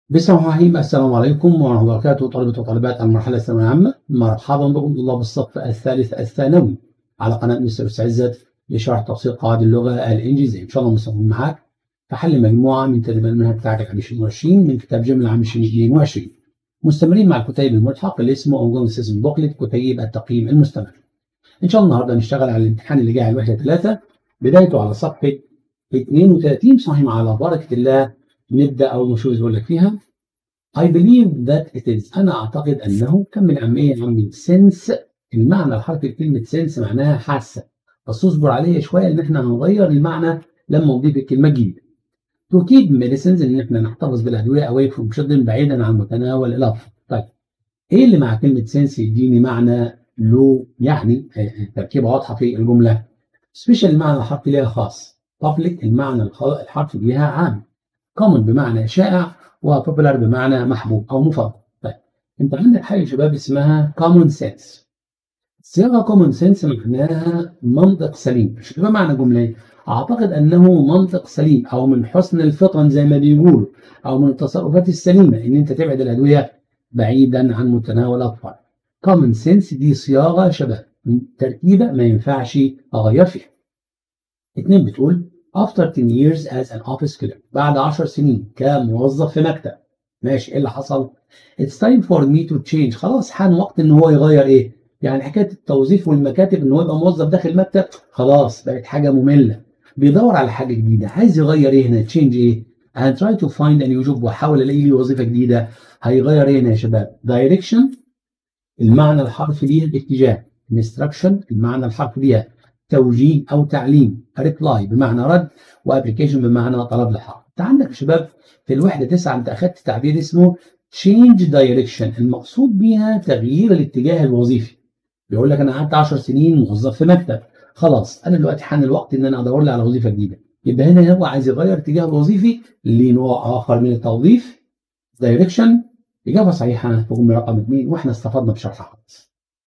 بسم الله الرحمن الرحيم السلام عليكم ورحمة الله وبركاته طلبة وطالبات المرحلة الثانوية العامة مرحبا بكم طلاب الصف الثالث الثانوي على قناة مستر أستاذ عزت لشرح تفصيل قواعد اللغة الإنجليزية إن شاء الله مستمرين معاك في حل مجموعة من تدريبات المنهج بتاعتك 2020 من كتاب جمل عام 2022 مستمرين مع الكتيب الملحق اللي اسمه اونجون سيزون بوكلت كتيب التقييم المستمر إن شاء الله النهارده نشتغل على الامتحان اللي جاي على الوحدة 3 بدايته على صفحة 32 صحيح على بركة الله نبدا اول ما نشوف بيقول لك فيها I believe that it is انا اعتقد انه كمل عم ايه عم sense المعنى الحرفي لكلمه sense معناها حاسه بس اصبر عليا شويه ان احنا هنغير المعنى لما نضيف الكلمه الجديده to keep medicines ان احنا نحتفظ بالادويه away from children بعيدا عن متناول الاطفال طيب ايه اللي مع كلمه sense يديني معنى له يعني تركيبه واضحه في الجمله سبيشال المعنى الحرفي ليها خاص public المعنى الحرفي ليها عام common بمعنى شائع وpopular بمعنى محبوب او مفضل. طيب انت عندك حاجه يا شباب اسمها common sense. صيغه common sense معناها منطق سليم، مش كده معنى جمله اعتقد انه منطق سليم او من حسن الفطن زي ما بيقولوا او من التصرفات السليمه ان انت تبعد الادويه بعيدا عن متناول الاطفال. common sense دي صياغه شباب تركيبه ما ينفعش اغير فيها. اتنين بتقول after 10 years as an office clerk بعد 10 سنين كموظف في مكتب ماشي ايه اللي حصل؟ It's time for me to change خلاص حان وقت ان هو يغير ايه؟ يعني حكايه التوظيف والمكاتب ان هو يبقى موظف داخل مكتب خلاص بقت حاجه ممله بيدور على حاجه جديده عايز يغير ايه هنا تشينج ايه؟ and try to find a new job واحاول الاقي لي وظيفه جديده هيغير ايه هنا يا شباب؟ direction المعنى الحرفي ليها الاتجاه instruction المعنى الحرفي ليها توجيه او تعليم ريبلاي بمعنى رد وابلكيشن بمعنى طلب لحاق انت عندك يا شباب في الوحده 9 انت اخذت تعبير اسمه change direction المقصود بيها تغيير الاتجاه الوظيفي بيقول لك انا قعدت 10 سنين موظف في مكتب خلاص انا دلوقتي حان الوقت ان انا ادور لي على وظيفه جديده يبقى هنا هو عايز يغير اتجاه الوظيفي لنوع اخر من التوظيف دايركشن اجابه صحيحه في جمله رقم 2 واحنا استفدنا بشرحها خالص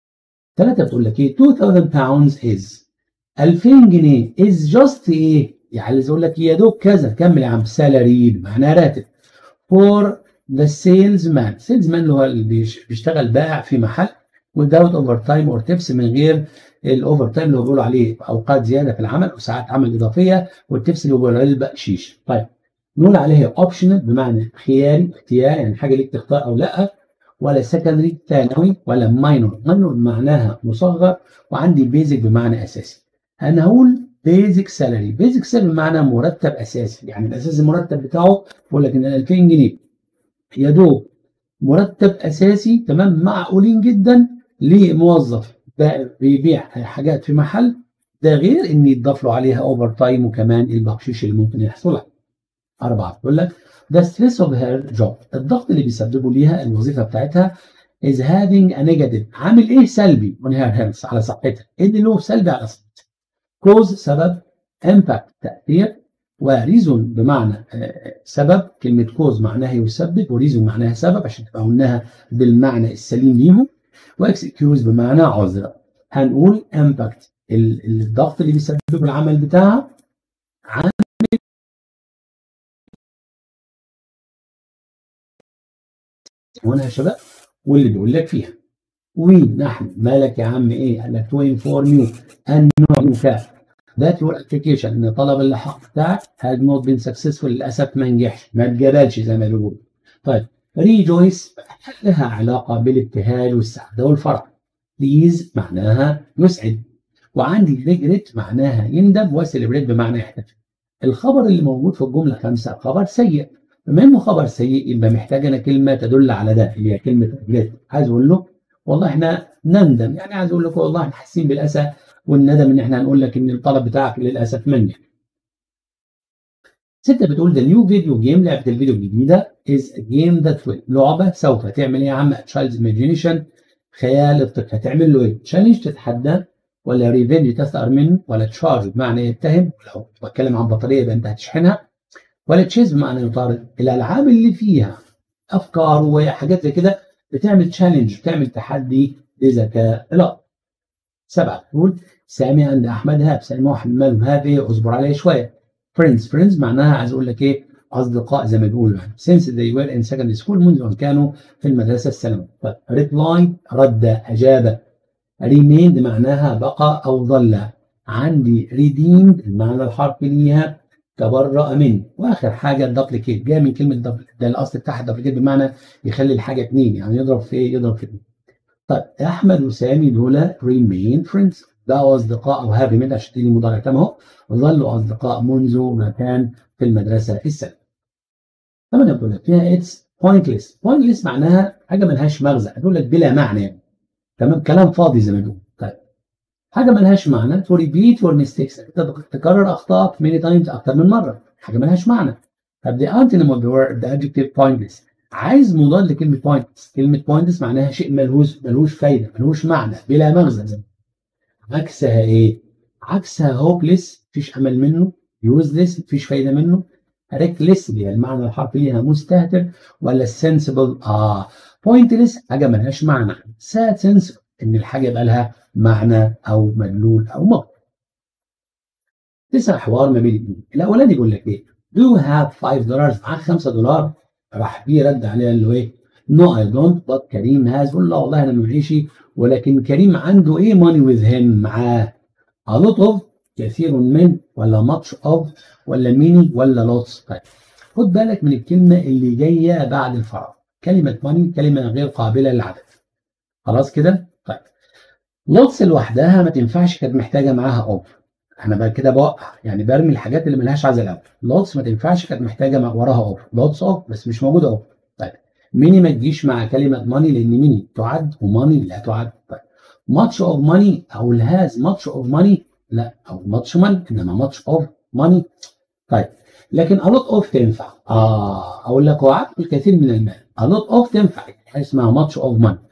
ثلاثه بتقول لك ايه 2000 pounds is 2000 جنيه از جاست ايه؟ يعني عايز اقول لك يا دوب كذا كمل يا عم سالاري بمعنى راتب فور ذا سيلز مان سيلز مان اللي هو اللي بيشتغل بائع في محل without اوفر تايم اور تيبس من غير الاوفر تايم اللي هو بيقولوا عليه اوقات زياده في العمل وساعات عمل اضافيه والتيبس اللي بيقولوا عليه البقشيش طيب نقول عليها اوبشنال بمعنى خياري اختياري يعني حاجه ليك تختار او لا ولا سكندري ثانوي ولا ماينور ماينور بمعناها مصغر وعندي بيزك بمعنى اساسي انا هقول بيزك سالري بيزك سالري بمعنى مرتب اساسي يعني الاساس المرتب بتاعه بقول لك ان 2000 جنيه يا دوب مرتب اساسي تمام معقولين جدا لموظف بيبيع حاجات في محل ده غير ان يتضاف له عليها اوفر تايم وكمان البخشيش اللي ممكن يحصل لك اربعه بيقول لك the stress of her job الضغط اللي بيسببه ليها الوظيفه بتاعتها is having a negative عامل ايه سلبي on her health على صحتها ايه اللي له سلبي على صحتها كوز سبب امباكت تاثير وريزون بمعنى سبب كلمه كوز معناها يسبب وريزون معناها سبب عشان تبقى قلناها بالمعنى السليم ليهم واكسكيوز بمعنى عذر هنقول امباكت الضغط اللي بيسببه العمل بتاعها عامل هنا يا شباب واللي بيقول لك فيها ونحن مالك يا عم ايه؟ قال لك تو انفورم يو ان نوعك ذات يور ابلكيشن ان طلب اللحاق بتاعك هاد نوت بين سكسسفول للاسف ما نجحش ما اتجابلش زي ما بيقولوا. طيب ريجويس لها علاقه بالابتهال والسعاده والفرح. بليز معناها يسعد وعندي ريجريت معناها يندم وسيلبريت بمعنى يحتفل. الخبر اللي موجود في الجمله خمسه خبر سيء بما انه خبر سيء يبقى محتاج انا كلمه تدل على ده اللي هي كلمه ريجريت عايز اقول له والله احنا نندم يعني عايز اقول لك والله احنا حاسين بالاسى والندم ان احنا هنقول لك ان الطلب بتاعك للاسف منك. ستة بتقول the new video game لعبة الفيديو الجديدة is a game that will لعبة سوف تعمل ايه يا عم child's imagination خيال الطفل هتعمل له ايه؟ تشالنج تتحدى ولا ريفنج تثأر منه ولا تشارج بمعنى يتهم لو بتكلم عن بطارية يبقى انت هتشحنها ولا تشيز بمعنى يطارد الالعاب اللي فيها افكار وحاجات زي كده بتعمل تشالنج بتعمل تحدي لذكاء الأرض. سبعة تقول سامي عند أحمد هاب سامي واحد ماله هاب إيه اصبر عليه شوية فريندز فريندز معناها عايز أقول لك إيه اصدقاء زي ما بيقولوا يعني since they were in secondary school منذ ان كانوا في المدرسه الثانويه طيب reply رد اجاب remained معناها بقى او ظل عندي redeemed المعنى الحرفي ليها تبرأ من واخر حاجه دبليكيت جايه من كلمه دبليكيت ده الاصل بتاعها دبليكيت بمعنى يخلي الحاجه اثنين يعني يضرب في ايه؟ يضرب في اثنين. طيب احمد وسامي دول remain friends ده اصدقاء او هاف remained عشان تيجي مضارع تام اهو ظلوا اصدقاء منذ ما كان في المدرسه الثانويه. طبعا بقول لك فيها اتس pointless pointless معناها حاجه ملهاش مغزى اقول لك بلا معنى يعني تمام كلام فاضي زي ما بيقولوا طيب حاجه ملهاش معنى to repeat your mistakes انت تكرر اخطائك many times اكتر من مره حاجه ملهاش معنى طب the antonym of the word the adjective pointless عايز مضاد لكلمه pointless كلمه pointless معناها شيء ملهوش ملهوش فايده ملهوش معنى بلا مغزى زي عكسها ايه عكسها hopeless مفيش امل منه useless مفيش فايده منه reckless اللي هي المعنى الحرفي ليها مستهتر ولا sensible اه pointless حاجه ملهاش معنى sad sense ان الحاجه يبقى لها معنى او مدلول او مغزى تسع حوار ما بين الاثنين الاولاني بيقول لك ايه do you have 5 دولار معاك 5 دولار راح بيه رد عليه قال له ايه no I don't but كريم has قول له والله انا معيش ولكن كريم عنده ايه money with him معاه a lot of كثير من ولا much of ولا many ولا lots طيب خد بالك من الكلمة اللي جاية بعد الفراغ كلمة money كلمة غير قابلة للعدد خلاص كده طيب lots لوحدها ما تنفعش كانت محتاجة معاها of انا بقى كده بوقع يعني برمي الحاجات اللي ملهاش عزل الاول lots ما تنفعش كانت محتاجة مع وراها of lots of بس مش موجودة of طيب ميني ما تجيش مع كلمة money لأن ميني تعد وماني لا تعد طيب much of money أو has much of money لا أو much money إنما much of money طيب لكن a lot of تنفع آه أقول لك وعدت الكثير من المال a lot of تنفع حاجة اسمها much of money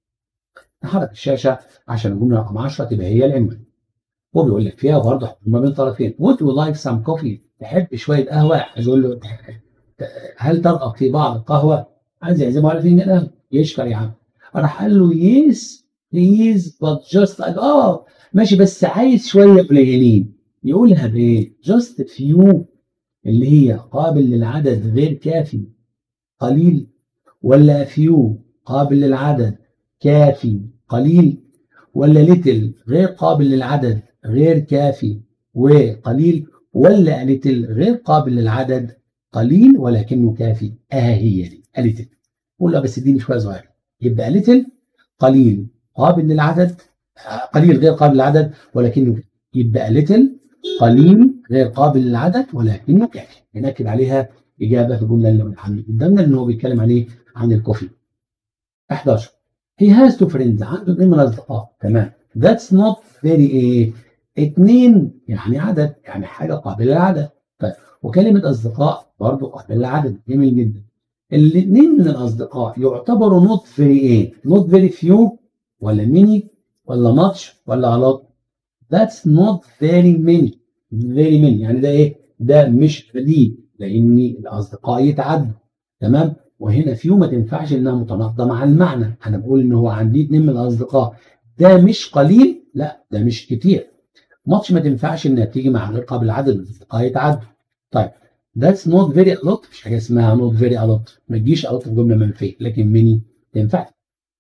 نحرك الشاشة عشان الجملة رقم 10 تبقى هي العنوان هو بيقول لك فيها برضه ما بين طرفين would you like some coffee تحب شوية قهوة عايز أقول له هل ترغب في بعض القهوة عايز يعزمه على فنجان قهوة يشكر يا عم راح قال له يس بليز بات جاست اه ماشي بس عايز شويه قليلين يقولها بايه؟ جاست فيو اللي هي قابل للعدد غير كافي قليل ولا فيو قابل للعدد كافي قليل ولا ليتل غير قابل للعدد غير كافي وقليل ولا ليتل غير قابل للعدد قليل ولكنه كافي اه هي دي ليتل قول له بس اديني شويه صغيره يبقى ليتل قليل قابل للعدد قليل غير قابل للعدد ولكنه يبقى ليتل قليل غير قابل للعدد ولكنه كافي ناكد عليها اجابه في الجمله اللي قدامنا ان هو بيتكلم عليه عن الكوفي 11 he has two friends عنده اثنين من الاصدقاء تمام that's not very ايه اثنين يعني عدد يعني حاجه قابله للعدد طيب وكلمه اصدقاء برضه قابله للعدد جميل جدا الاثنين من الاصدقاء يعتبروا not very ايه not very few ولا many ولا much ولا a lot that's not very many very many يعني ده ايه ده مش قليل لان الاصدقاء يتعدوا تمام وهنا فيو ما تنفعش انها متناقضه مع المعنى انا بقول ان هو عندي اتنين من الاصدقاء ده مش قليل لا ده مش كتير ماتش ما تنفعش انها تيجي مع غير قابل العدد الاصدقاء يتعدوا طيب that's not very a lot مش حاجه اسمها not very a lot ما تجيش a lot في جمله منفيه لكن many تنفع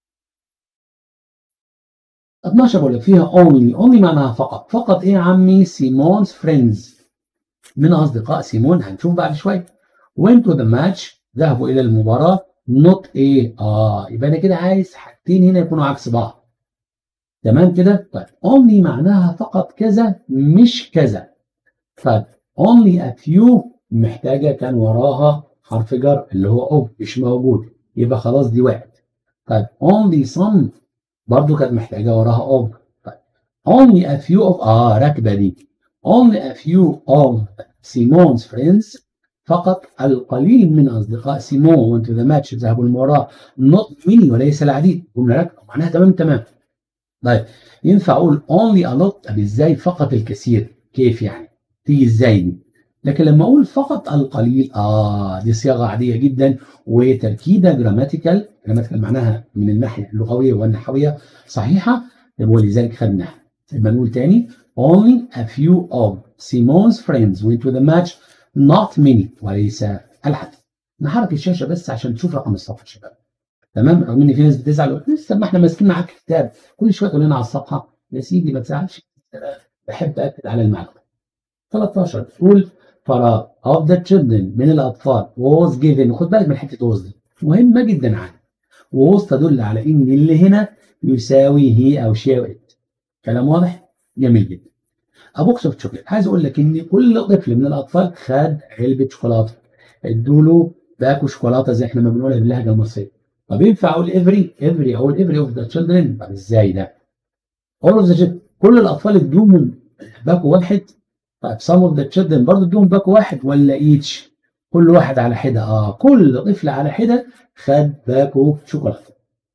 12 بقول لك فيها only only معناها فقط فقط ايه يا عمي سيمونز فريندز من اصدقاء سيمون هنشوف بعد شويه went to the match ذهبوا الى المباراه not ايه اه يبقى انا كده عايز حاجتين هنا يكونوا عكس بعض تمام كده طيب only معناها فقط كذا مش كذا طيب only a few محتاجه كان وراها حرف جر اللي هو او مش موجود يبقى خلاص دي واحد طيب only some برضو كانت محتاجه وراها of طيب only a few of اه راكبه دي only a few of Simon's friends فقط القليل من اصدقاء سيمون went to the match ذهبوا المباراه not many وليس العديد جمله راكبه معناها تمام تمام طيب ينفع اقول only a lot طب ازاي فقط الكثير كيف يعني تيجي ازاي دي لكن لما اقول فقط القليل اه دي صياغه عاديه جدا وتركيبه جراماتيكال جراماتيكال معناها من الناحيه اللغويه والنحويه صحيحه ولذلك خدناها يبقى نقول تاني only a few of Simon's friends went to the match not many وليس الحد نحرك الشاشه بس عشان تشوف رقم الصفحه يا شباب تمام رغم ان في ناس بتزعل لسه ما احنا ماسكين معاك كتاب كل شويه تقول لنا على الصفحه يا سيدي ما تزعلش بحب اكد على المعلومه 13 تقول فراغ of the children من الاطفال was given خد بالك من حته was دي مهمه جدا عندي was تدل على ان اللي هنا يساوي هي او شي او ات كلام واضح جميل جدا ابوكس اوف شوكليت عايز اقول لك ان كل طفل من الاطفال خد علبه شوكولاته ادوا له باكو شوكولاته زي احنا ما بنقولها باللهجه المصريه طب ينفع اقول افري افري اقول افري اوف ذا تشيلدرن طب ازاي ده؟ all of the كل الاطفال ادوهم باكو واحد طيب some of the children برضه ادوهم باكو واحد ولا ايتش؟ كل واحد على حده اه كل طفل على حده خد باكو شوكولاته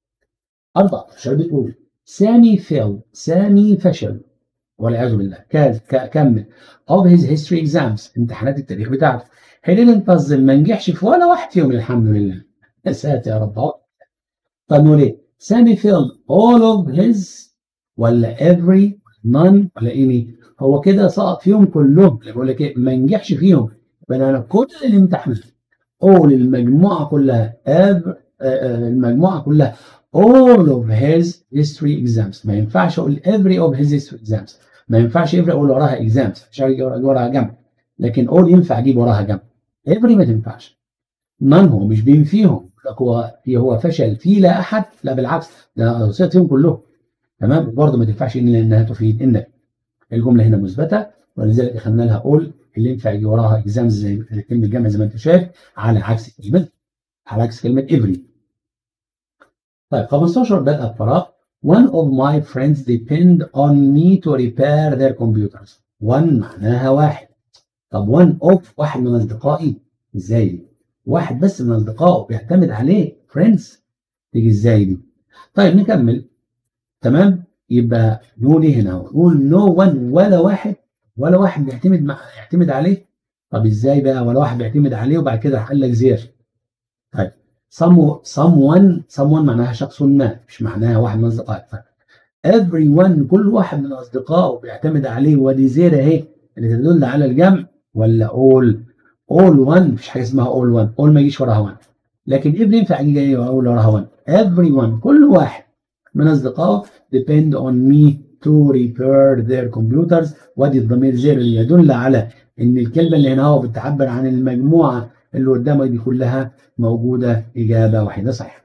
14 بتقول سامي فيل سامي فشل والعياذ بالله كمل of his history exams امتحانات التاريخ بتاعته he didn't pass ما نجحش في ولا واحد فيهم الحمد لله يا ساتر يا رب طب نقول ايه سامي فيل all of his ولا every none ولا any هو كده سقط فيهم كلهم اللي بقول لك ايه ما نجحش فيهم يبقى انا كل الامتحانات all المجموعه كلها every المجموعه كلها all of his history exams ما ينفعش اقول every of his history exams ما ينفعش every اقول وراها exams مش وراها جنب لكن all ينفع اجيب وراها جنب every ما تنفعش none هو مش بينفيهم هو هو فشل في لا احد لا بالعكس ده فيهم كلهم تمام برضه ما تنفعش ان لانها تفيد النفي الجمله هنا مثبته ولذلك اخذنا لها all اللي ينفع يجي وراها اكزامز زي كلمه جمع زي ما انت شايف على عكس كلمه على عكس كلمه every طيب 15 بدأ الفراغ One of my friends depend on me to repair their computers. One معناها واحد. طب one of واحد من أصدقائي ازاي؟ واحد بس من أصدقائه بيعتمد عليه friends تيجي ازاي دي؟ طيب نكمل تمام؟ يبقى نقول ايه هنا؟ نقول no one ولا واحد ولا واحد بيعتمد مع يعتمد عليه طب ازاي بقى ولا واحد بيعتمد عليه وبعد كده راح قال لك زير طيب someone someone معناها شخص ما مش معناها واحد من اصدقائك everyone كل واحد من اصدقائه بيعتمد عليه ودي زير اهي اللي تدل على الجمع ولا all all one مفيش حاجه اسمها all one all ما يجيش وراها one لكن every ينفع يجي اقول وراها one everyone كل واحد من اصدقائه depend on me to repair their computers ودي الضمير زير اللي يدل على ان الكلمه اللي هنا هو بتعبر عن المجموعه اللي قدامك دي كلها موجودة إجابة واحدة صحيحة.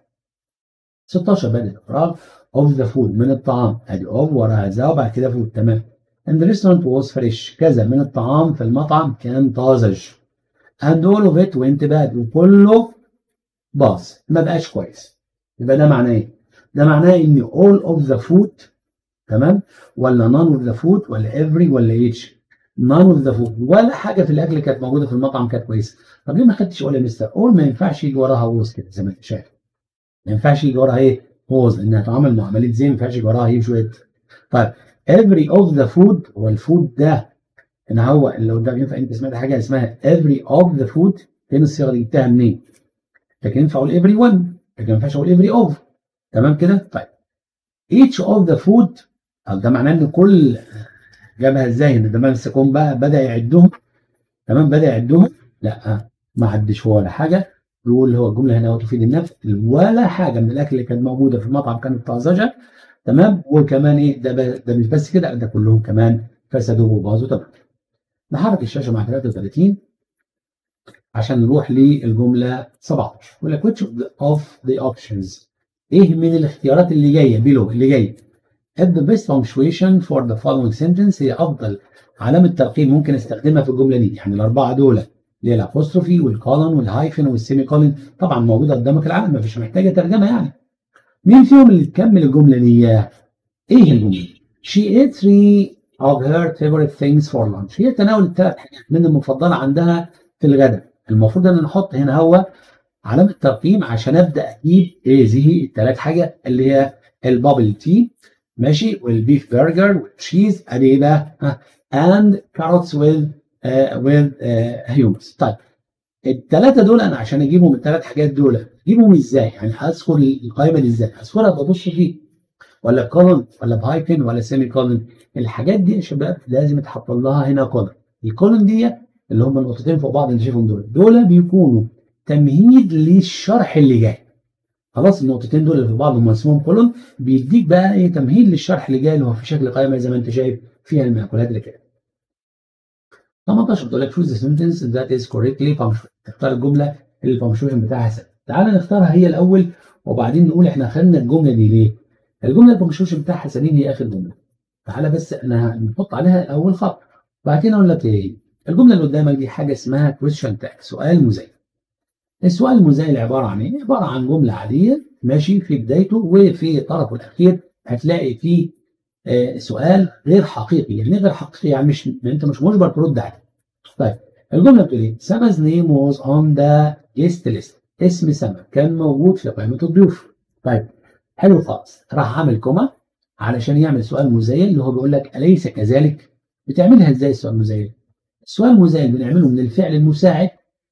16 بدأ الإفراغ of the food من الطعام أدي of وراها ذا وبعد كده food تمام. and the restaurant was fresh كذا من الطعام في المطعم كان طازج. and all of it went bad وكله باظ ما بقاش كويس. يبقى ده معناه إيه؟ ده معناه إن all of the food تمام ولا none of the food ولا every ولا each none of the food ولا حاجه في الاكل كانت موجوده في المطعم كانت كويسه طب ليه ما خدتش اول يا مستر اول ما ينفعش يجي وراها ووز كده زي ما انت شايف ما ينفعش يجي وراها ايه ووز لانها تعمل معاملات زي ما ينفعش يجي وراها ايه شويه طيب every of the food هو الفود ده ان هو اللي قدام ينفع انت سمعت حاجه اسمها every of the food فين الصيغه دي جبتها منين لكن ينفع اقول every one لكن ما ينفعش اقول every of تمام كده طيب each of the food ده معناه ان كل جابها ازاي ان ده بس يكون بقى بدا يعدهم تمام بدا يعدهم لا ما عدش ولا حاجه يقول هو الجمله هنا تفيد النفس ولا حاجه من الاكل اللي كانت موجوده في المطعم كانت طازجه تمام وكمان ايه ده ده مش بس كده ده كلهم كمان فسدوا وباظوا تمام نحرك الشاشه مع 33 عشان نروح للجمله 17 يقول لك which of the options ايه من الاختيارات اللي جايه بيلو اللي جايه at the best punctuation for the following sentence هي افضل علامه ترقيم ممكن استخدمها في الجمله دي يعني الاربعه دول اللي هي الابوستروفي والكولون والهايفن والسيمي كولون طبعا موجوده قدامك العالم مفيش محتاجه ترجمه يعني مين فيهم اللي تكمل الجمله دي ايه الجمله she ate three of her favorite things for lunch هي تناولت ثلاث حاجات من المفضله عندها في الغداء المفروض ان نحط هنا هو علامه ترقيم عشان ابدا اجيب هذه الثلاث حاجات اللي هي البابل تي ماشي والبيف برجر والتشيز ادي ايه بقى and carrots with uh, with uh, hummus طيب الثلاثه دول انا عشان اجيبهم الثلاث حاجات دول اجيبهم ازاي يعني هدخل القائمه دي ازاي هدخلها ببص فيه ولا كولون ولا بهايفن ولا سيمي كولون الحاجات دي يا شباب لازم يتحط لها هنا كولون الكولون دي اللي هم النقطتين فوق بعض انت شايفهم دول دول بيكونوا تمهيد للشرح اللي جاي خلاص النقطتين دول اللي في بعض هم اسمهم كولون بيديك بقى ايه تمهيد للشرح اللي جاي اللي هو في شكل قائمه زي ما انت شايف فيها المأكولات اللي كده 18 بتقول لك choose the sentence that is correctly punctuated اختار الجمله اللي البنكشويشن بتاعها سليم تعالى نختارها هي الاول وبعدين نقول احنا خدنا الجمله دي ليه الجمله البنكشويشن بتاعها سليم هي اخر جمله تعالى بس انا نحط عليها اول خط بعد كده اقول لك ايه الجمله اللي قدامك دي حاجه اسمها question tag سؤال مزيل السؤال المزايل عباره عن ايه؟ عباره عن جمله عاديه ماشي في بدايته وفي طرفه الاخير هتلاقي فيه آه سؤال غير حقيقي يعني غير حقيقي يعني مش انت مش مجبر ترد عليه. طيب الجمله بتقول ايه؟ ساما's name was on the guest list اسم سما كان موجود في قائمه الضيوف. طيب حلو خالص راح عامل كوما علشان يعمل سؤال مزايل اللي هو بيقول لك اليس كذلك؟ بتعملها ازاي السؤال المزايل؟ السؤال المزايل بنعمله من الفعل المساعد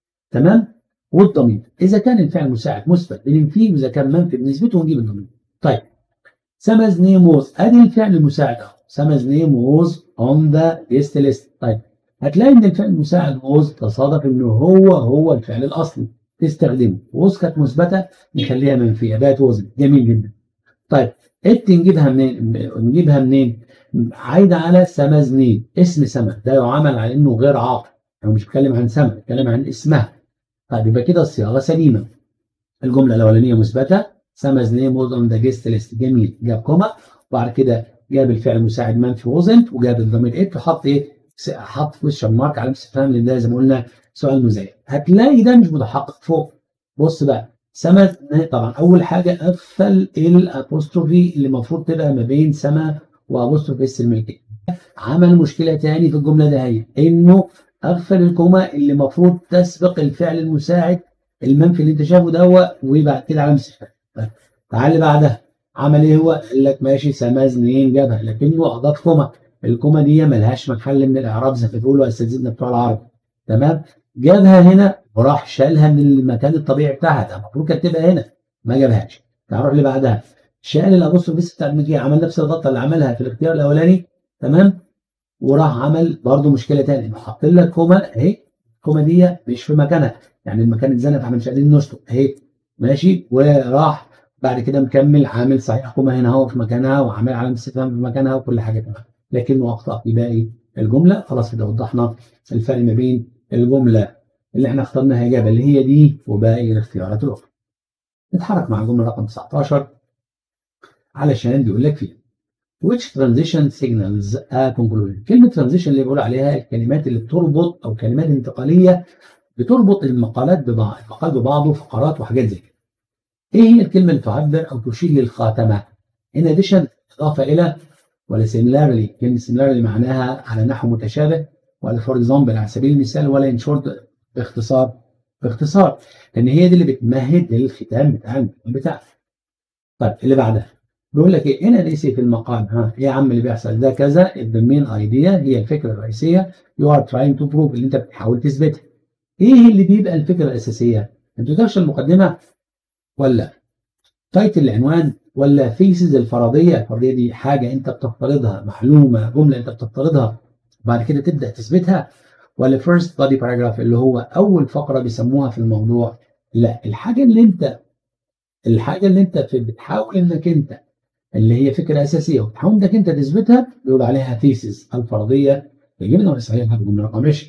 تمام؟ والضمير اذا كان الفعل المساعد مثبت بننفيه واذا كان منفي بنثبته ونجيب الضمير طيب سمز نيم ووز ادي الفعل المساعد اهو سمز نيم ووز اون ذا جيست ليست طيب هتلاقي ان الفعل المساعد ووز تصادف انه هو هو الفعل الاصلي تستخدمه ووز كانت مثبته نخليها منفيه بقت ووز جميل جدا طيب ات نجيبها منين نجيبها منين عايده على سمز نيم اسم سما ده يعامل على انه غير عاقل هو مش بيتكلم عن سما بيتكلم عن اسمها طيب يبقى كده الصياغه سليمه الجمله الاولانيه مثبته سامز نيم ووز اون ذا جيست ليست جميل جاب كوما وبعد كده جاب الفعل المساعد منفي وزنت وجاب الضمير ات وحط ايه حط كويشن مارك علامه استفهام لان ده زي ما قلنا سؤال مزايد هتلاقي ده مش متحقق فوق بص بقى سما طبعا اول حاجه قفل الابوستروفي اللي المفروض تبقى ما بين سما وابوستروفي اس الملكيه عمل مشكله تاني في الجمله ده هي انه اغفل الكوما اللي المفروض تسبق الفعل المساعد المنفي اللي انت شايفه دوت وبعد كده علامه استفهام طيب تعال اللي بعدها عمل ايه هو؟ قال لك ماشي سماز منين جابها لكنه اضاف كوما الكوما دي ملهاش محل من الاعراب زي ما بيقولوا اساتذتنا بتوع العربي تمام؟ جابها هنا وراح شالها من المكان الطبيعي بتاعها ده المفروض كانت تبقى هنا ما جابهاش تعال نروح اللي بعدها شال الابوستروف بتاع المجيه عمل نفس الغلطه اللي عملها في الاختيار الاولاني تمام؟ وراح عمل برضه مشكله ثانيه انه حاط لك كوما اهي الكوما دي مش في مكانها يعني المكان اتزنق فاحنا مش قادرين نشطب اهي ماشي وراح بعد كده مكمل عامل صحيح كوما هنا اهو في مكانها وعامل علامه استفهام في مكانها وكل حاجه تمام لكنه اخطا في باقي الجمله خلاص كده وضحنا الفرق ما بين الجمله اللي احنا اخترناها اجابه اللي هي دي وباقي الاختيارات الاخرى نتحرك مع الجمله رقم 19 علشان بيقول لك فيها which transition signals a conclusion كلمة transition اللي بيقول عليها الكلمات اللي بتربط أو كلمات انتقالية بتربط المقالات ببعض المقال ببعضه فقرات وحاجات زي كده إيه هي الكلمة اللي تعبر أو تشير للخاتمة in addition إضافة إلى ولا similarly كلمة similarly معناها على نحو متشابه ولا for example على سبيل المثال ولا in short باختصار باختصار لأن هي دي اللي بتمهد للختام بتاع المقال بتاعك طيب اللي بعدها بيقول لك ايه هنا ليس في المقام ها ايه يا عم اللي بيحصل ده كذا the main idea هي الفكره الرئيسيه you are trying to prove اللي انت بتحاول تثبتها ايه اللي بيبقى الفكره الاساسيه انترودكشن المقدمه ولا تايتل العنوان ولا فيسز الفرضيه الفرضيه دي حاجه انت بتفترضها معلومه جمله انت بتفترضها وبعد كده تبدا تثبتها ولا فيرست بادي باراجراف اللي هو اول فقره بيسموها في الموضوع لا الحاجه اللي انت الحاجه اللي انت في بتحاول انك انت اللي هي فكره اساسيه وتحاول انك انت تثبتها بيقول عليها ثيسيس الفرضيه يجب ان صحيحه بالجمله رقم 20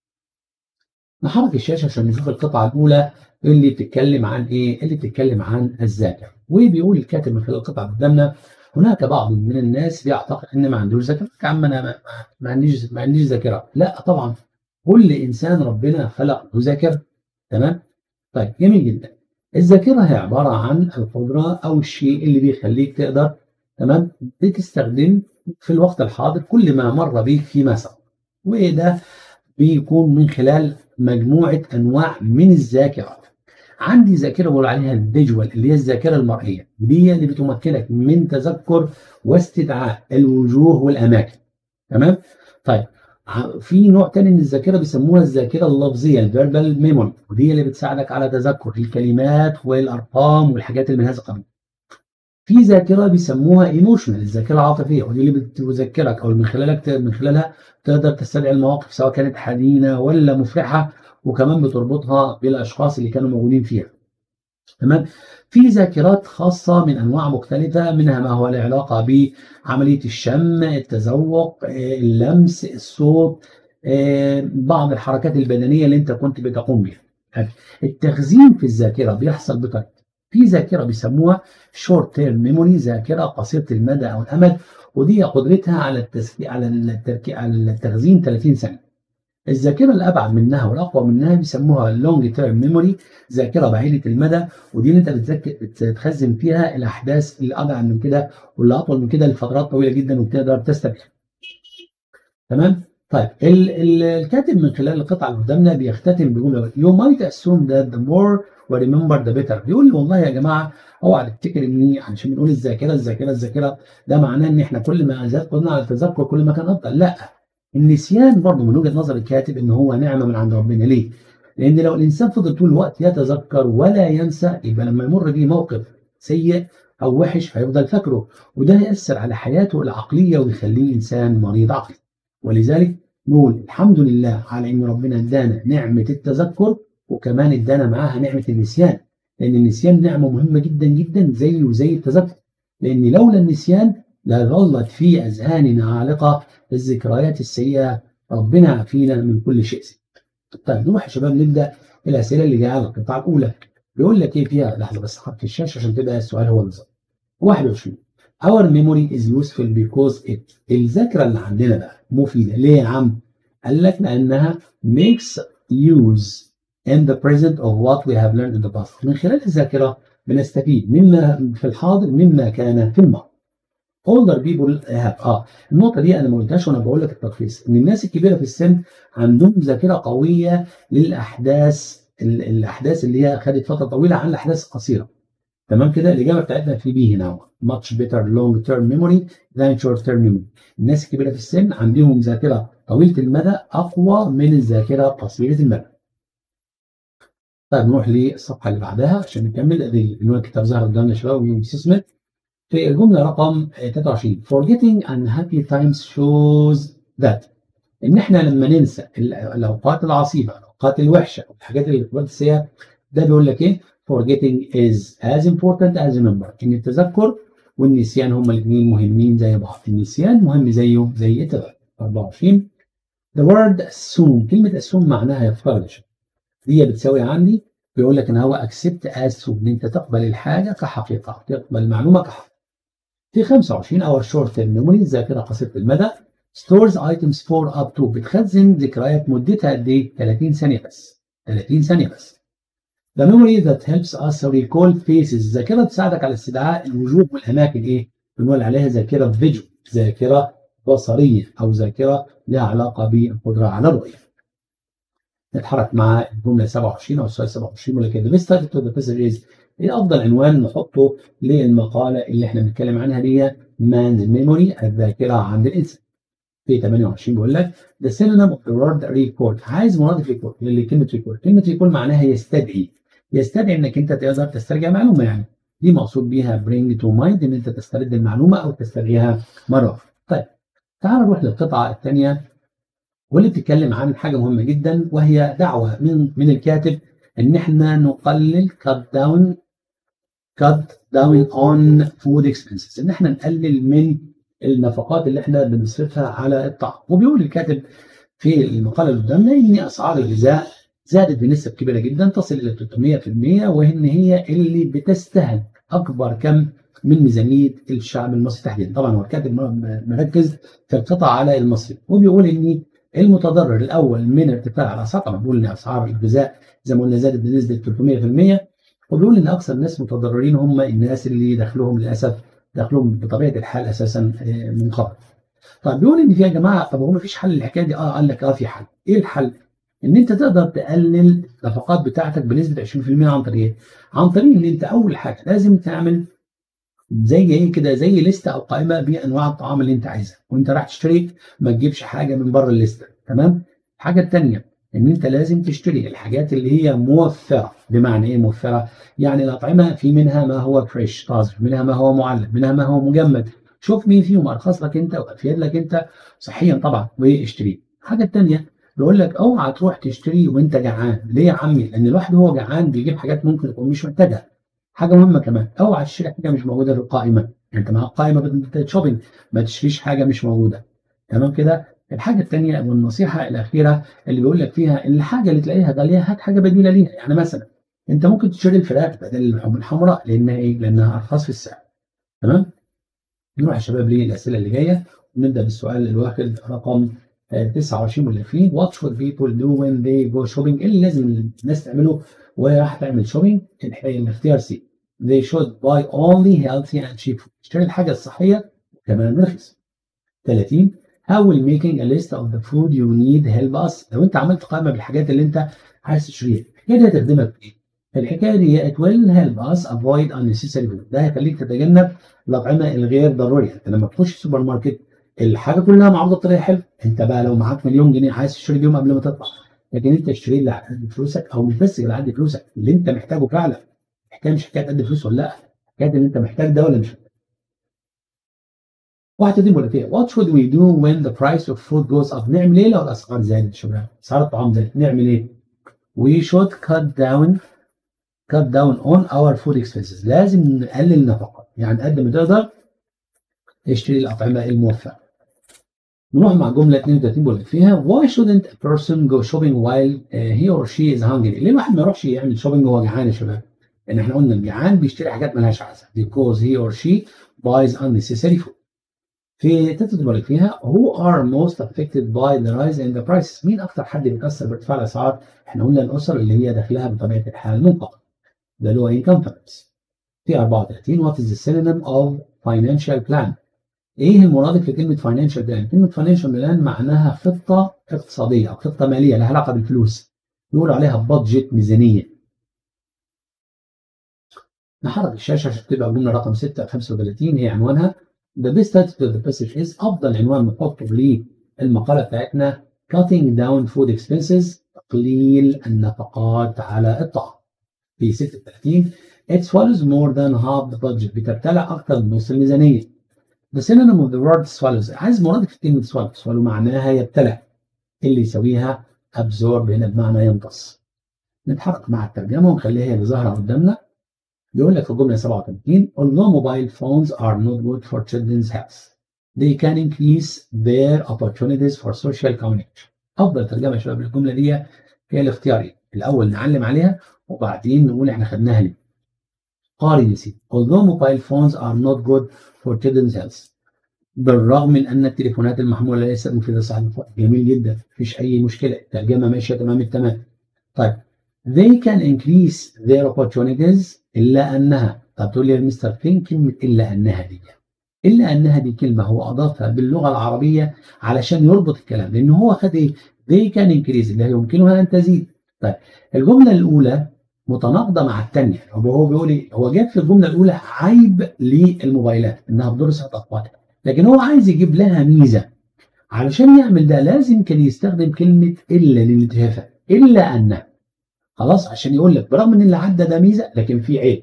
نحرك الشاشه عشان نشوف القطعه الاولى اللي بتتكلم عن ايه؟ اللي بتتكلم عن الذاكره وبيقول الكاتب من خلال القطعه قدامنا هناك بعض من الناس بيعتقد ان ما عندوش ذاكره يا عم انا ما, ما عنديش ما عنديش ذاكره لا طبعا كل انسان ربنا خلق له ذاكره تمام؟ طيب جميل جدا الذاكرة هي عبارة عن القدرة أو الشيء اللي بيخليك تقدر تمام بتستخدم في الوقت الحاضر كل ما مر بيك فيما سبق وده بيكون من خلال مجموعة أنواع من الذاكرات عندي ذاكرة بقول عليها الفيجوال اللي هي الذاكرة المرئية دي اللي بتمكنك من تذكر واستدعاء الوجوه والأماكن تمام طيب في نوع تاني من الذاكره بيسموها الذاكره اللفظيه الفيربال ميموري ودي اللي بتساعدك على تذكر الكلمات والارقام والحاجات اللي من هذا القبيل. في ذاكره بيسموها ايموشنال الذاكره العاطفيه ودي اللي بتذكرك او من خلالك من خلالها تقدر تستدعي المواقف سواء كانت حزينه ولا مفرحه وكمان بتربطها بالاشخاص اللي كانوا موجودين فيها تمام في ذاكرات خاصة من أنواع مختلفة منها ما هو له علاقة بعملية الشم التذوق اللمس الصوت بعض الحركات البدنية اللي أنت كنت بتقوم بها التخزين في الذاكرة بيحصل بطريقة في ذاكرة بيسموها شورت تيرم ميموري ذاكرة قصيرة المدى أو الأمد ودي قدرتها على التسكي على التركي على التخزين 30 ثانية الذاكرة الأبعد منها والأقوى منها بيسموها لونج تيرم ميموري ذاكرة بعيدة المدى ودي اللي أنت بتذكر بتخزن فيها الأحداث اللي أبعد من كده واللي أطول من كده لفترات طويلة جدا وبتقدر تستبعد. تمام؟ طيب ال ال الكاتب من خلال القطعة اللي قدامنا بيختتم بيقول You might assume that the more we remember the better بيقول لي والله يا جماعة اوعى تفتكر ان عشان بنقول الذاكرة الذاكرة الذاكرة ده معناه ان احنا كل ما زاد قدرنا على التذكر كل ما كان افضل لا النسيان برضه من وجهه نظر الكاتب ان هو نعمه من عند ربنا ليه؟ لان لو الانسان فضل طول الوقت يتذكر ولا ينسى يبقى لما يمر بيه موقف سيء او وحش هيفضل فاكره وده هيأثر على حياته العقليه ويخليه انسان مريض عقلي ولذلك نقول الحمد لله على ان ربنا ادانا نعمه التذكر وكمان ادانا معاها نعمه النسيان لان النسيان نعمه مهمه جدا جدا زيه وزي التذكر لان لولا النسيان لظلت في اذهاننا عالقه الذكريات السيئه ربنا عافينا من كل شيء سيء. طيب نروح يا شباب نبدا الاسئله اللي جايه على القطعه الاولى بيقول لك ايه فيها لحظه بس حط الشاشه عشان تبقى السؤال هو بالظبط 21 Our memory is useful because it الذاكره اللي عندنا بقى مفيده ليه يا عم؟ قال لك لانها makes use in the present of what we have learned in the past من خلال الذاكره بنستفيد مما في الحاضر مما كان في الماضي older people have اه النقطه دي انا ما قلتهاش وانا بقول لك التلخيص ان الناس الكبيره في السن عندهم ذاكره قويه للاحداث الاحداث اللي هي خدت فتره طويله عن الاحداث القصيره تمام كده الاجابه بتاعتنا في بي هنا much better long term memory than short term memory الناس الكبيره في السن عندهم ذاكره طويله المدى اقوى من الذاكره قصيره المدى طيب نروح للصفحه اللي بعدها عشان نكمل ادي عنوان الكتاب ظهر قدامنا يا شباب ومستثمر في الجملة رقم 23 forgetting unhappy times shows that إن إحنا لما ننسى الأوقات العصيبة الأوقات الوحشة الحاجات اللي بتبقى السيئة ده بيقول لك إيه forgetting is as important as remember إن التذكر والنسيان هما الاثنين مهمين زي بعض النسيان مهم زيه زي التذكر 24 the word assume كلمة assume معناها يفترض دي بتساوي عندي بيقول لك ان هو accept as true ان انت تقبل الحاجه كحقيقه تقبل المعلومه كحقيقه في 25 اور شورت تيرم ميموري ذاكره قصيره المدى stores items for up to بتخزن ذكريات مدتها قد ايه 30 ثانيه بس 30 ثانيه بس The memory that helps us recall faces الذاكره تساعدك على استدعاء الوجوه والاماكن ايه بنقول عليها ذاكره فيجوال ذاكره بصريه او ذاكره لها علاقه بالقدره على الرؤيه نتحرك مع الجمله 27 او السؤال 27 ولا كده best title to the passage is ايه افضل عنوان نحطه للمقاله اللي احنا بنتكلم عنها دي مان ميموري الذاكره عند الانسان في 28 بيقول لك the synonym of the word recall عايز مرادف recall اللي كلمه recall كلمه recall معناها يستدعي يستدعي انك انت تقدر تسترجع معلومه يعني دي مقصود بيها bring to mind ان انت تسترد المعلومه او تسترجعها مره اخرى طيب تعال نروح للقطعه الثانيه واللي بتتكلم عن حاجه مهمه جدا وهي دعوه من من الكاتب ان احنا نقلل cut down cut down on food expenses ان احنا نقلل من النفقات اللي احنا بنصرفها على الطعام وبيقول الكاتب في المقاله اللي قدامنا ان اسعار الغذاء زادت بنسب كبيره جدا تصل الى 300% وان هي اللي بتستهلك اكبر كم من ميزانيه الشعب المصري تحديدا طبعا هو الكاتب مركز في القطع على المصري وبيقول ان المتضرر الاول من ارتفاع الاسعار طبعا بيقول ان اسعار الغذاء زي ما قلنا زادت بنسبه 300% وبيقول ان اكثر الناس متضررين هم الناس اللي دخلهم للاسف دخلهم بطبيعه الحال اساسا منخفض. طيب بيقول ان في يا جماعه طب هو ما فيش حل للحكايه دي؟ اه قال لك اه في حل. ايه الحل؟ ان انت تقدر تقلل النفقات بتاعتك بنسبه 20% عن طريق ايه؟ عن طريق ان انت اول حاجه لازم تعمل زي ايه كده زي لسته او قائمه بانواع الطعام اللي انت عايزها وانت رايح تشتري ما تجيبش حاجه من بره الليسته تمام؟ الحاجه الثانيه ان انت لازم تشتري الحاجات اللي هي موفره بمعنى ايه موفره يعني الاطعمه في منها ما هو فريش طازج منها ما هو معلب منها ما هو مجمد شوف مين فيهم ارخص لك انت وافيد لك انت صحيا طبعا واشتريه الحاجه الثانيه بيقول لك اوعى تروح تشتري وانت جعان ليه يا عمي لان الواحد وهو جعان بيجيب حاجات ممكن يكون مش محتاجها حاجه مهمه كمان اوعى تشتري حاجه مش موجوده في القائمه انت مع القائمه بتاعت شوبينج ما تشتريش حاجه مش موجوده تمام كده الحاجه الثانيه والنصيحه الاخيره اللي بيقول لك فيها ان الحاجه اللي تلاقيها غاليه هات حاجه بديله ليها يعني مثلا انت ممكن تشتري الفراخ بدل اللحوم الحمراء لانها ايه؟ لانها ارخص في السعر تمام؟ نروح يا شباب للاسئله اللي جايه ونبدا بالسؤال اللي واخد رقم 29 واللي وات شود بيبول دو وين they جو شوبينج ايه اللي لازم الناس تعمله وهي رايحه تعمل شوبينج الاختيار سي they should buy only healthy and cheap food اشتري الحاجه الصحيه كمان رخيص 30 how will making a list of the food you need help us لو انت عملت قائمه بالحاجات اللي انت عايز تشتريها الحكايه دي هتخدمك في ايه؟ الحكايه دي it will help us avoid unnecessary food ده هيخليك تتجنب الاطعمه الغير ضروريه انت لما تخش السوبر ماركت الحاجه كلها معروضه بطريقه حلوه انت بقى لو معاك مليون جنيه عايز تشتري بيهم قبل ما تطلع لكن انت اشتري اللي على قد فلوسك او مش بس اللي على قد فلوسك اللي انت محتاجه فعلا الحكايه مش حكايه قد فلوس ولا لا حكايه ان انت محتاج ده ولا مش محتاج واحد تاني بيقول لك ايه what should we do when the price of food goes up نعمل ايه لو الاسعار زادت يا شباب اسعار الطعام زادت نعمل ايه we should cut down cut down on our food expenses لازم نقلل النفقات يعني قد ما تقدر اشتري الأطعمة الموفرة نروح مع جملة 32 بيقول لك فيها why shouldn't a person go shopping while uh, he or she is hungry ليه الواحد ما يروحش يعمل شوبينج وهو جعان يا شباب لأن احنا قلنا الجعان بيشتري حاجات مالهاش عايزة because he or she buys unnecessary food في تالتة بيقول لك فيها who are most affected by the rise in the prices مين أكتر حد بيتأثر بارتفاع الأسعار احنا قلنا الأسر اللي هي دخلها بطبيعة الحال منخفض ده اللي هو income families في 34 what is the synonym of financial plan ايه المرادف لكلمه فاينانشال بلان؟ كلمه فاينانشال بلان معناها خطه اقتصاديه او خطه ماليه لها علاقه بالفلوس. يقول عليها بادجت ميزانيه. نحرك الشاشه عشان تبقى الجمله رقم 6 35 هي عنوانها The best title to the passage is افضل عنوان نحطه للمقاله بتاعتنا cutting down food expenses تقليل النفقات على الطعام. في 36 It swallows more than half the budget بتبتلع اكثر من نص الميزانيه. The synonym of the word swallows عايز مرادف كلمة swallow swallow معناها يبتلع اللي يسويها absorb هنا بمعنى يمتص نتحرك مع الترجمة ونخليها هي اللي ظاهرة قدامنا بيقول لك في الجملة 37 although mobile phones are not good for children's health they can increase their opportunities for social communication أفضل ترجمة يا شباب للجملة دي هي الاختيارين الأول نعلم عليها وبعدين نقول احنا خدناها ليه قارن يا سيدي although mobile phones are not good for children's health بالرغم من ان التليفونات المحموله ليست مفيده لصحه جميل جدا مفيش اي مشكله الترجمه ماشيه تمام التمام طيب they can increase their opportunities الا انها طب تقول لي يا مستر فين كلمه الا انها دي الا انها دي كلمه هو اضافها باللغه العربيه علشان يربط الكلام لان هو خد ايه they can increase اللي يمكنها ان تزيد طيب الجمله الاولى متناقضه مع الثانيه هو بيقول ايه هو جاب في الجمله الاولى عيب للموبايلات انها بتضر صحه اطفالها لكن هو عايز يجيب لها ميزه علشان يعمل ده لازم كان يستخدم كلمه الا للانتهافه الا ان خلاص عشان يقول لك برغم ان اللي عدى ده ميزه لكن في عيب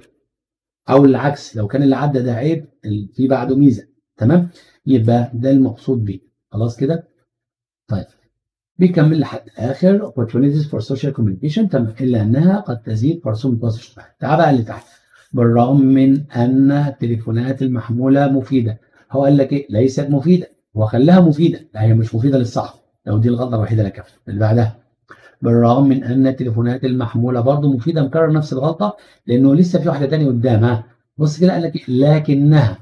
او العكس لو كان اللي عدى ده عيب في بعده ميزه تمام يبقى ده المقصود بيه خلاص كده طيب بيكمل لحد اخر opportunities for social communication تمام الا انها قد تزيد فرصهم التواصل الاجتماعي تعال بقى اللي تحت بالرغم من ان التليفونات المحموله مفيده هو قال لك ايه ليست مفيده وخلاها مفيده لا هي مش مفيده للصحه لو دي الغلطه الوحيده اللي كفت اللي بعدها بالرغم من ان التليفونات المحموله برضه مفيده مكرر نفس الغلطه لانه لسه في واحده ثانيه قدامها بص كده قال لك لكنها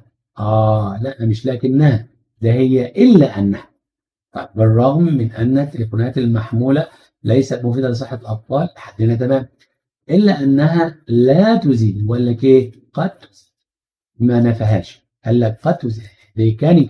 اه لا مش لكنها ده هي الا انها طيب بالرغم من ان التليفونات المحموله ليست مفيده لصحه الاطفال لحد تمام الا انها لا تزيد وقال لك ايه قد تزيد ما نفهاش قال لك قد تزيد they can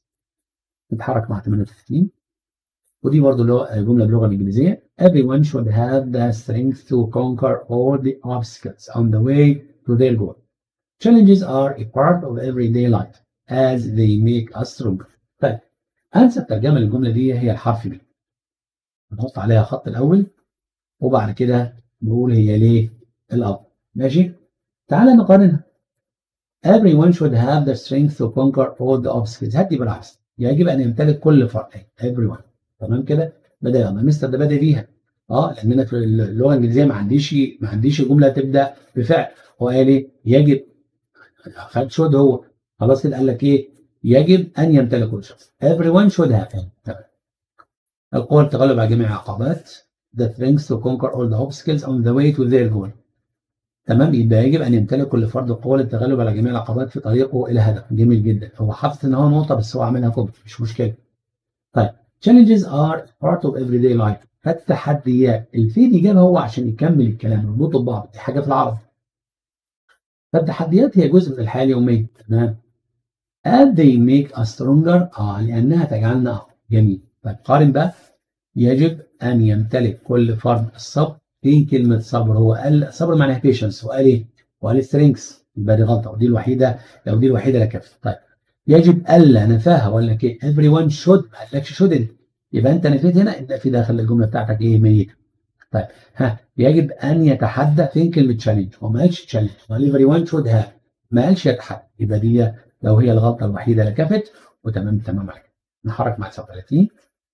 نتحرك مع 38 ودي برضه اللي هو جمله باللغه الانجليزيه everyone should have the strength to conquer all the obstacles on the way to their goal challenges are a part of everyday life as they make us stronger طيب انسب ترجمه للجمله دي هي الحرف ب نحط عليها خط الاول وبعد كده نقول هي ليه الافضل ماشي تعالى نقارنها everyone should have the strength to conquer all the obstacles هدي بالعكس يجب ان يمتلك كل فرد everyone تمام كده بدا يلا مستر ده بدا بيها اه لان انا في اللغه الانجليزيه ما عنديش ما عنديش جمله تبدا بفعل هو قال ايه يجب خد شود هو خلاص كده قال لك ايه يجب ان يمتلك كل شخص everyone should have تمام القوة للتغلب على جميع العقبات the strength to conquer all the obstacles on the way to their goal تمام يبقى يجب ان يمتلك كل فرد القوة للتغلب على جميع العقبات في طريقه الى هدف جميل جدا هو حاطط ان هو نقطة بس هو عاملها كوبري مش مشكلة طيب challenges are part of everyday life فالتحديات الفي دي جابها هو عشان يكمل الكلام يربطه ببعض دي حاجة في العربي فالتحديات هي جزء من الحياة اليومية تمام and they make us stronger اه لانها تجعلنا اقوى جميل طيب قارن بقى يجب ان يمتلك كل فرد الصبر في كلمه صبر هو قال صبر معناها بيشنس وقال ايه؟ وقال سترينكس يبقى دي غلطه ودي الوحيده لو دي الوحيده لكفت طيب يجب الا نفاها ولا لك ايه؟ every one should ما قالكش shouldn't يبقى انت نفيت هنا انت في داخل الجمله بتاعتك ايه ميته طيب ها يجب ان يتحدى فين كلمه تشالنج هو ما قالش تشالنج قال every one should have ما قالش يتحدى يبقى دي لو هي الغلطه الوحيده لكفت وتمام تمام عليك نحرك مع 39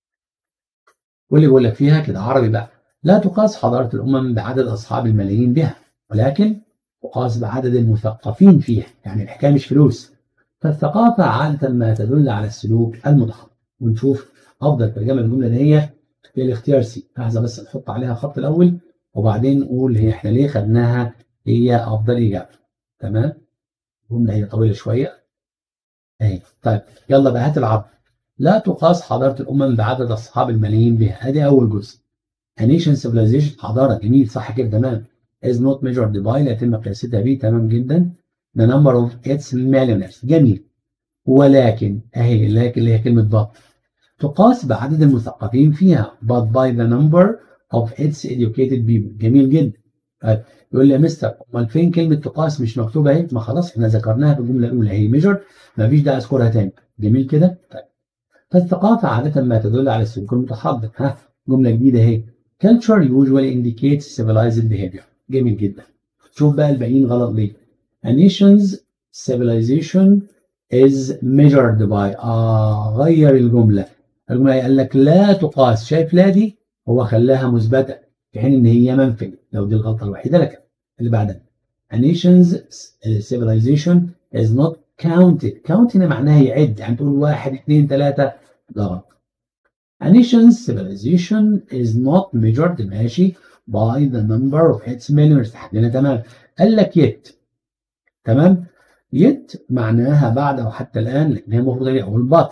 واللي بيقول لك فيها كده عربي بقى لا تقاس حضاره الامم بعدد اصحاب الملايين بها ولكن تقاس بعدد المثقفين فيها يعني الحكايه مش فلوس فالثقافه عاده ما تدل على السلوك المتحضر ونشوف افضل ترجمه للجمله دي هي في الاختيار سي لحظه بس نحط عليها خط الاول وبعدين نقول هي احنا ليه خدناها هي افضل اجابه تمام الجمله هي طويله شويه اهي طيب يلا بقى هات العرض لا تقاس حضارة الأمم بعدد أصحاب الملايين بها ادي أول جزء A nation civilization حضارة جميل صح كده تمام is not measured by لا يتم قياستها به تمام جدا the number of its millionaires جميل ولكن أهي لكن اللي هي كلمة but تقاس بعدد المثقفين فيها but by the number of its educated people جميل جدا طيب يقول لي يا مستر امال فين كلمه تقاس مش مكتوبه اهي ما خلاص احنا ذكرناها في الجمله الاولى هي ميجر ما فيش داعي اذكرها تاني جميل كده طيب فالثقافه عاده ما تدل على السلوك المتحضر ها جمله جديده اهي culture usually indicates civilized behavior جميل جدا شوف بقى الباقيين غلط ليه a nation's civilization is measured by اه غير الجمله الجمله قال لك لا تقاس شايف لا دي هو خلاها مثبته في حين ان هي منفيه لو دي الغلطه الوحيده لك اللي بعدها a nation's civilization is not counted count هنا معناها يعد يعني تقول واحد اثنين ثلاثه ده غلط a nation's civilization is not measured ماشي by the number of its millionaires تحدينا تمام قال لك yet تمام yet معناها بعد او حتى الان لان هي المفروض هي اول بط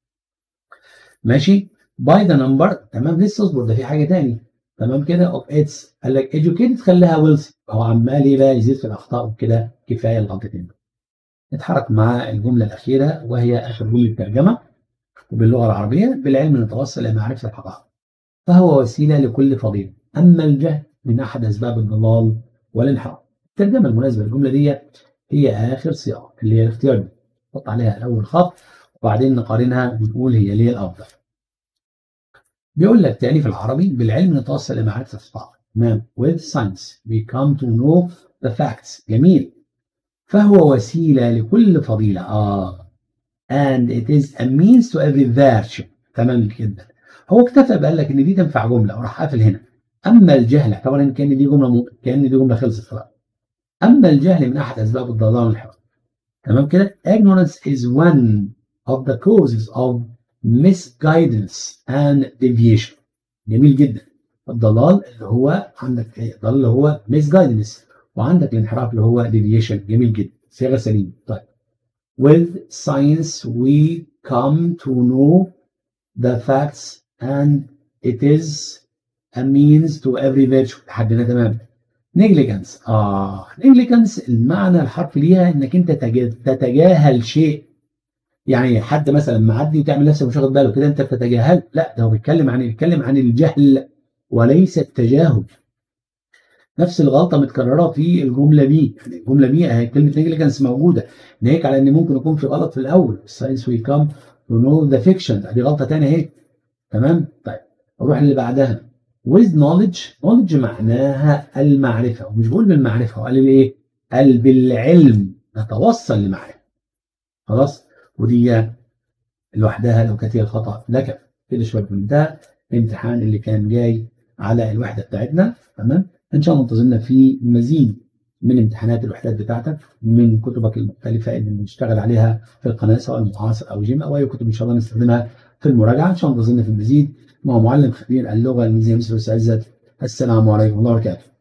ماشي by the number تمام لسه اصبر ده في حاجه تاني تمام كده اوف اتس قال لك educated خليها ويلثي هو عمال ايه بقى يزيد في الاخطاء وكده كفايه الغلطتين نتحرك مع الجمله الاخيره وهي اخر جمله ترجمه وباللغه العربيه بالعلم نتوصل الى معرفه الحقائق فهو وسيله لكل فضيله اما الجهل من احد اسباب الضلال والانحراف الترجمه المناسبه للجمله دي هي اخر صياغه اللي هي الاختيار دي نحط عليها الاول خط وبعدين نقارنها ونقول هي ليه الافضل بيقول لك تاني في العربي بالعلم نتوصل لمعرفة الحقائق تمام with science we come to know the facts جميل فهو وسيلة لكل فضيلة آه and it is a means to every virtue تمام كده هو اكتفى بقى لك ان دي تنفع جملة وراح قافل هنا اما الجهل اعتبر ان كان دي جملة م... كان دي جملة خلصت خلاص اما الجهل من احد اسباب الضلال والانحراف تمام كده ignorance is one of the causes of misguidance and deviation جميل جدا الضلال اللي هو عندك ايه الضلال اللي هو misguidance وعندك الانحراف اللي هو deviation جميل جدا صيغه سليمه طيب with science we come to know the facts and it is a means to every virtue لحد تمام negligence اه negligence المعنى الحرفي ليها انك انت تتجاهل شيء يعني حد مثلا معدي وتعمل نفسك مش واخد باله كده انت بتتجاهل لا ده هو بيتكلم عن بيتكلم عن الجهل وليس التجاهل نفس الغلطه متكرره في الجمله بي يعني الجمله بي اهي كلمه نيجليجنس موجوده ناهيك على ان ممكن يكون في غلط في الاول الساينس وي كام تو نو ذا فيكشن دي غلطه ثانيه اهي تمام طيب اروح اللي بعدها with knowledge knowledge معناها المعرفة ومش بقول بالمعرفة قال لي ايه قال بالعلم نتوصل لمعرفة خلاص ودي لوحدها لو كانت هي الخطأ لك كده شوية ده الامتحان اللي كان جاي على الوحدة بتاعتنا تمام ان شاء الله انتظرنا في مزيد من امتحانات الوحدات بتاعتك من كتبك المختلفة اللي بنشتغل عليها في القناة سواء المعاصر أو جيم أو أي كتب إن شاء الله نستخدمها في المراجعة إن شاء الله انتظرنا في المزيد مع معلم خبير اللغة الإنجليزية مصر عزت السلام عليكم ورحمة الله وبركاته